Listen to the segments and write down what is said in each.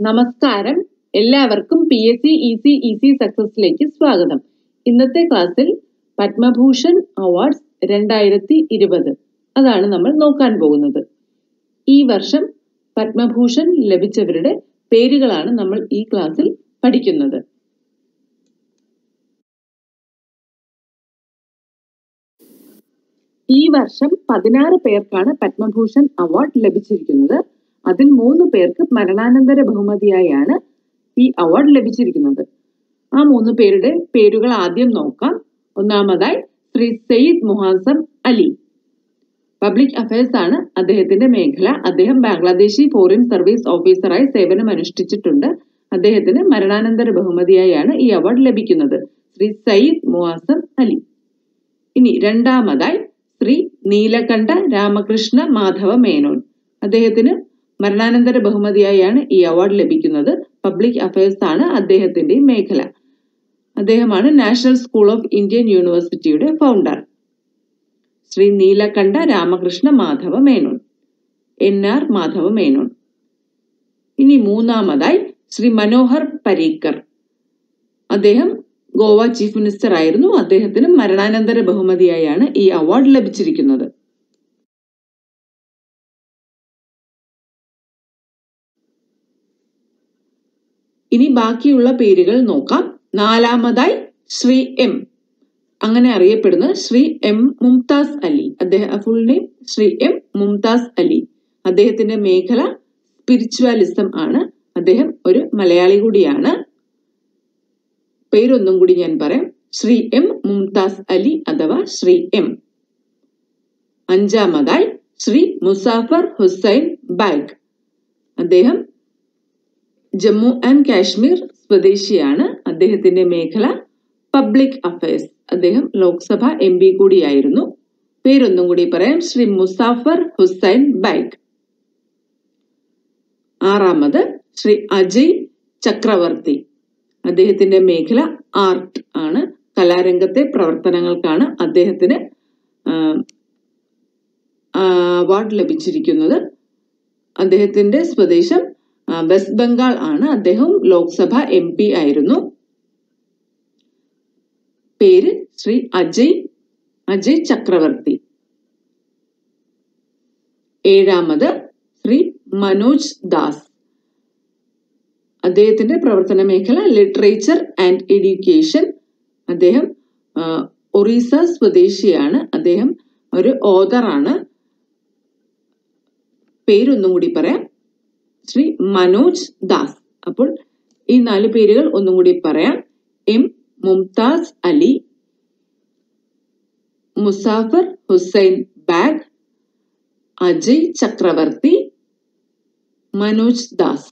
നമസ്കാരം എല്ലാവർക്കും P S C E C E C സക്സസിലേക്ക് സ്വാഗതം ഇന്നത്തെ ക്ലാസ്സിൽ പത്മഭൂഷൺ അവാർഡ്സ് രണ്ടായിരത്തി ഇരുപത് അതാണ് നമ്മൾ നോക്കാൻ പോകുന്നത് ഈ വർഷം പത്മഭൂഷൺ ലഭിച്ചവരുടെ പേരുകളാണ് നമ്മൾ ഈ ക്ലാസ്സിൽ പഠിക്കുന്നത് ഈ വർഷം പതിനാറ് പേർക്കാണ് പത്മഭൂഷൺ അവാർഡ് ലഭിച്ചിരിക്കുന്നത് അതിൽ മൂന്ന് പേർക്ക് മരണാനന്തര ബഹുമതിയായാണ് ഈ അവാർഡ് ലഭിച്ചിരിക്കുന്നത് ആ മൂന്ന് പേരുടെ പേരുകൾ ആദ്യം നോക്കാം ഒന്നാമതായി ശ്രീ സയ്യിദ് മുഹാസം അലി പബ്ലിക് അഫയേഴ്സ് ആണ് അദ്ദേഹത്തിന്റെ മേഖല അദ്ദേഹം ബാംഗ്ലാദേശി ഫോറിൻ സർവീസ് ഓഫീസറായി സേവനം അനുഷ്ഠിച്ചിട്ടുണ്ട് അദ്ദേഹത്തിന് മരണാനന്തര ബഹുമതിയായാണ് ഈ അവാർഡ് ലഭിക്കുന്നത് ശ്രീ സയ്യിദ് മുഹാസം അലി ഇനി രണ്ടാമതായി ശ്രീ നീലകണ്ഠ രാമകൃഷ്ണ മാധവ മേനോൻ അദ്ദേഹത്തിന് മരണാനന്തര ബഹുമതിയായാണ് ഈ അവാർഡ് ലഭിക്കുന്നത് പബ്ലിക് അഫയേഴ്സ് ആണ് അദ്ദേഹത്തിന്റെ മേഖല അദ്ദേഹമാണ് നാഷണൽ സ്കൂൾ ഓഫ് ഇന്ത്യൻ യൂണിവേഴ്സിറ്റിയുടെ founder Shri Neelakanta Ramakrishna Madhava Menon N R Madhava Menon ഇനി മൂന്നാമതായി ശ്രീ മനോഹർ പരീക്കർ അദ്ദേഹം ഗോവ ചീഫ് മിനിസ്റ്റർ ആയിരുന്നു അദ്ദേഹത്തിന് മരണാനന്തര ബഹുമതിയായാണ് ഈ അവാർഡ് ലഭിച്ചിരിക്കുന്നത് ഇനി ബാക്കിയുള്ള പേരുകൾ നോക്കാം നാലാമതായി ശ്രീ എം അങ്ങനെ അറിയപ്പെടുന്ന ശ്രീ എം മുംതാസ് അലി അദ്ദേഹം full name Shri M Mumtaz Ali അദ്ദേഹത്തിന്റെ മേഖല സ്പിരിച്വാലിസം ആണ് അദ്ദേഹം ഒരു മലയാളി കൂടിയാണ് പേരൊന്നും കൂടി ഞാൻ പറയാം ശ്രീ എം മുംതാസ് അലി അഥവാ ശ്രീ എം അഞ്ചാമതായി ശ്രീ മുസാഫർ ഹുസൈൻ ബാഗ് അദ്ദേഹം ജമ്മു ആൻഡ് കാശ്മീർ സ്വദേശിയാണ് അദ്ദേഹത്തിന്റെ മേഖല പബ്ലിക് അഫയേഴ്സ് അദ്ദേഹം ലോക്സഭ എം പി കൂടിയായിരുന്നു പേരൊന്നും കൂടി പറയാം ശ്രീ മുസാഫർ ഹുസൈൻ ബൈഗ് ആറാമത് ശ്രീ അജയ് ചക്രവർത്തി അദ്ദേഹത്തിന്റെ മേഖല ആർട്ട് ആണ് കലാരംഗത്തെ പ്രവർത്തനങ്ങൾക്കാണ് അദ്ദേഹത്തിന് അവാർഡ് ലഭിച്ചിരിക്കുന്നത് അദ്ദേഹത്തിന്റെ സ്വദേശം വെസ്റ്റ് ബംഗാൾ ആണ് അദ്ദേഹം ലോക്സഭ എം പി ആയിരുന്നു പേര് ശ്രീ അജയ് അജയ് ചക്രവർത്തി ഏഴാമത് ശ്രീ മനോജ് ദാസ് അദ്ദേഹത്തിന്റെ പ്രവർത്തന മേഖല ലിറ്ററേച്ചർ ആൻഡ് എഡ്യൂക്കേഷൻ അദ്ദേഹം ഒറീസ സ്വദേശിയാണ് അദ്ദേഹം ഒരു ഓതറാണ് പേരൊന്നും കൂടി പറയാം ശ്രീ മനോജ് ദാസ് അപ്പോൾ ഈ നാല് പേരുകൾ ഒന്നും കൂടി പറയാം എം മുംതാസ് അലി മുസാഫർ ഹുസൈൻ ബാഗ് അജയ് ചക്രവർത്തി മനോജ് ദാസ്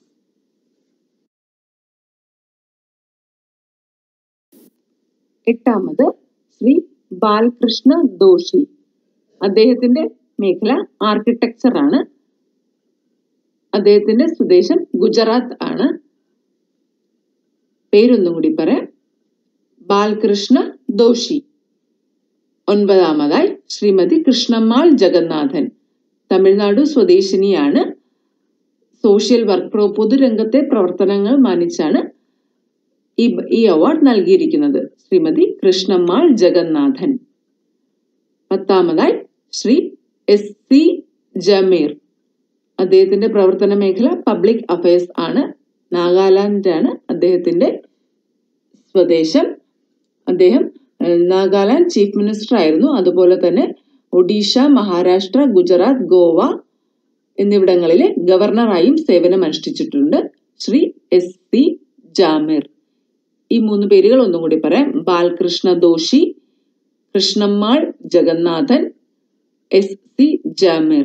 എട്ടാമത് ശ്രീ ബാലകൃഷ്ണ ദോഷി അദ്ദേഹത്തിന്റെ മേഖല ആർക്കിടെക്ചർ ആണ് അദ്ദേഹത്തിന്റെ സ്വദേശം ഗുജറാത്ത് ആണ് പേരൊന്നും കൂടി പറയാം ബാലകൃഷ്ണ ദോഷി ഒൻപതാമതായി ശ്രീമതി കൃഷ്ണമ്മാൾ ജഗന്നാഥൻ തമിഴ്നാടു സ്വദേശിനിയാണ് സോഷ്യൽ വർക്ക് പൊതുരംഗത്തെ പ്രവർത്തനങ്ങൾ മാനിച്ചാണ് ഈ ഈ അവാർഡ് നൽകിയിരിക്കുന്നത് ശ്രീമതി കൃഷ്ണമ്മാൾ ജഗന്നാഥൻ പത്താമതായി ശ്രീ എസ് സി ജമീർ അദ്ദേഹത്തിന്റെ പ്രവർത്തന മേഖല പബ്ലിക് അഫയേഴ്സ് ആണ് നാഗാലാൻഡ് ആണ് അദ്ദേഹത്തിന്റെ സ്വദേശം അദ്ദേഹം നാഗാലാൻഡ് ചീഫ് മിനിസ്റ്റർ ആയിരുന്നു അതുപോലെ തന്നെ ഒഡീഷ മഹാരാഷ്ട്ര ഗുജറാത്ത് ഗോവ എന്നിവിടങ്ങളിലെ ഗവർണറായും സേവനം അനുഷ്ഠിച്ചിട്ടുണ്ട് ശ്രീ എസ് സി ജാമിർ ഈ മൂന്ന് പേരുകൾ ഒന്നും കൂടി പറയാം ബാലകൃഷ്ണ ദോഷി കൃഷ്ണമ്മാൾ ജഗന്നാഥൻ എസ് സി ജാമിർ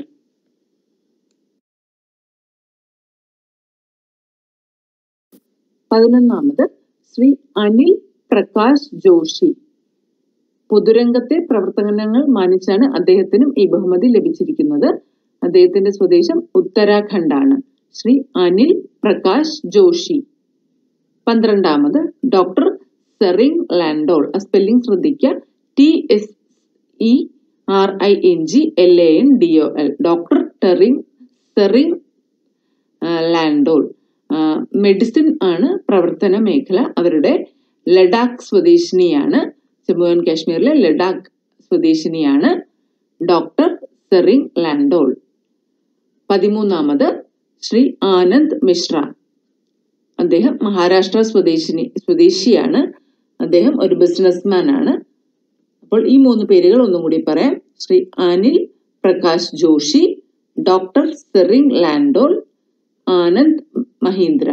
പതിനൊന്നാമത് ശ്രീ അനിൽ പ്രകാശ് ജോഷി പൊതുരംഗത്തെ പ്രവർത്തനങ്ങൾ മാനിച്ചാണ് അദ്ദേഹത്തിനും ഈ ബഹുമതി ലഭിച്ചിരിക്കുന്നത് അദ്ദേഹത്തിന്റെ സ്വദേശം ഉത്തരാഖണ്ഡാണ് ശ്രീ അനിൽ പ്രകാശ് ജോഷി പന്ത്രണ്ടാമത് ഡോക്ടർ സെറിംഗ് ലാൻഡോൾ ആ സ്പെല്ലിംഗ് ശ്രദ്ധിക്കുക T S E R I N G L A N D O L doctor Tering Tsering Landol medicine ആണ് പ്രവർത്തന മേഖല അവരുടെ ലഡാക്ക് സ്വദേശിനിയാണ് ജമ്മു ആൻഡ് കാശ്മീരിലെ ലഡാക്ക് സ്വദേശിനിയാണ് ഡോക്ടർ സെറിങ് ലാൻഡോൾ പതിമൂന്നാമത് ശ്രീ ആനന്ദ് മിശ്ര അദ്ദേഹം മഹാരാഷ്ട്ര സ്വദേശിനി സ്വദേശിയാണ് അദ്ദേഹം ഒരു ബിസിനസ്മാൻ ആണ് അപ്പോൾ ഈ മൂന്ന് പേരുകൾ ഒന്നും കൂടി പറയാം ശ്രീ അനിൽ പ്രകാശ് ജോഷി ഡോക്ടർ സെറിങ് ലാൻഡോൾ ആനന്ദ് മഹീന്ദ്ര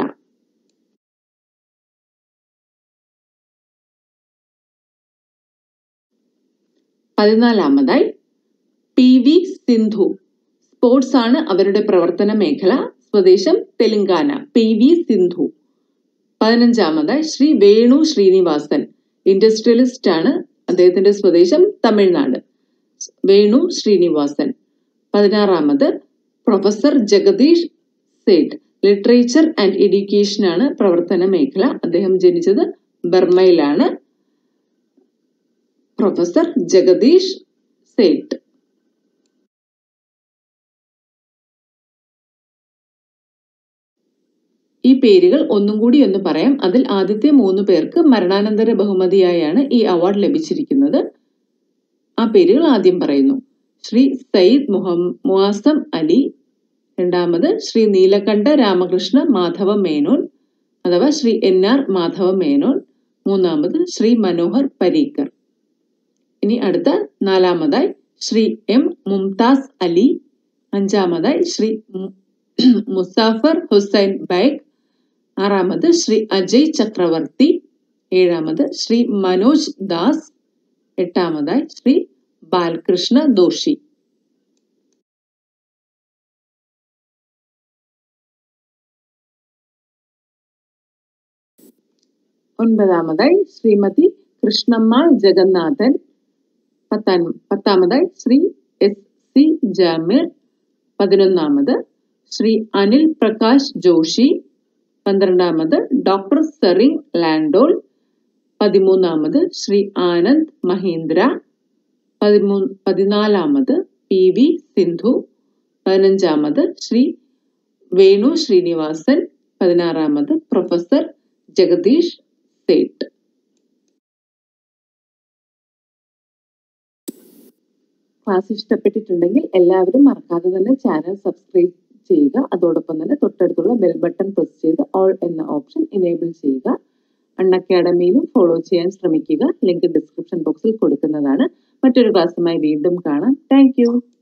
പതിനാലാമതായി പി വി സിന്ധു സ്പോർട്സ് ആണ് അവരുടെ പ്രവർത്തന മേഖല സ്വദേശം തെലങ്കാന പി വി സിന്ധു പതിനഞ്ചാമതായി ശ്രീ വേണു ശ്രീനിവാസൻ ഇൻഡസ്ട്രിയലിസ്റ്റ് ആണ് അദ്ദേഹത്തിന്റെ സ്വദേശം തമിഴ്നാട് വേണു ശ്രീനിവാസൻ പതിനാറാമത് professor Jagdish Sheth literature and education ആണ് പ്രവർത്തന മേഖല അദ്ദേഹം ജനിച്ചത് ബർമയിലാണ് പ്രൊഫസർ ജഗദീഷ് സേഠ് ഈ പേരുകൾ ഒന്നും കൂടി ഒന്ന് പറയാം അതിൽ ആദ്യത്തെ മൂന്ന് പേർക്ക് മരണാനന്തര ബഹുമതിയായാണ് ഈ അവാർഡ് ലഭിച്ചിരിക്കുന്നത് ആ പേരുകൾ ആദ്യം പറയുന്നു ശ്രീ സയ്യിദ് മുഹമ്മ മുവാസം അലി രണ്ടാമത് ശ്രീ നീലകണ്ഠ രാമകൃഷ്ണ മാധവ മേനോൻ അഥവാ ശ്രീ എൻ ആർ മാധവ മേനോൻ മൂന്നാമത് ശ്രീ മനോഹർ പരീക്കർ ഇനി അടുത്ത നാലാമതായി ശ്രീ എം മുംതാസ് അലി അഞ്ചാമതായി ശ്രീ മുസാഫർ ഹുസൈൻ ബൈഗ് ആറാമത് ശ്രീ അജയ് ചക്രവർത്തി ഏഴാമത് ശ്രീ മനോജ് ദാസ് എട്ടാമതായി ശ്രീ ബാലകൃഷ്ണ ദോഷി ഒൻപതാമതായി ശ്രീമതി കൃഷ്ണമ്മാൾ ജഗന്നാഥൻ പത്താം പത്താമതായി ശ്രീ എസ് സി ജാമിർ പതിനൊന്നാമത് ശ്രീ അനിൽ പ്രകാശ് ജോഷി പന്ത്രണ്ടാമത് ഡോക്ടർ സെറിങ് ലാൻഡോൾ പതിമൂന്നാമത് ശ്രീ ആനന്ദ് മഹീന്ദ്ര പതിമൂ പതിനാലാമത് പി വി സിന്ധു പതിനഞ്ചാമത് ശ്രീ വേണു ശ്രീനിവാസൻ പതിനാറാമത് പ്രൊഫസർ ജഗദീഷ് സേഠ് ക്ലാസ് ഇഷ്ടപ്പെട്ടിട്ടുണ്ടെങ്കിൽ എല്ലാവരും മറക്കാതെ തന്നെ ചാനൽ സബ്സ്ക്രൈബ് ചെയ്യുക അതോടൊപ്പം തന്നെ തൊട്ടടുത്തുള്ള ബെൽ ബട്ടൺ പ്രസ് ചെയ്ത് ഓൾ എന്ന ഓപ്ഷൻ എനേബിൾ ചെയ്യുക അൺ അക്കാഡമിയിലും ഫോളോ ചെയ്യാൻ ശ്രമിക്കുക ലിങ്ക് ഡിസ്ക്രിപ്ഷൻ ബോക്സിൽ കൊടുക്കുന്നതാണ് മറ്റൊരു ക്ലാസ്സുമായി വീണ്ടും കാണാം താങ്ക്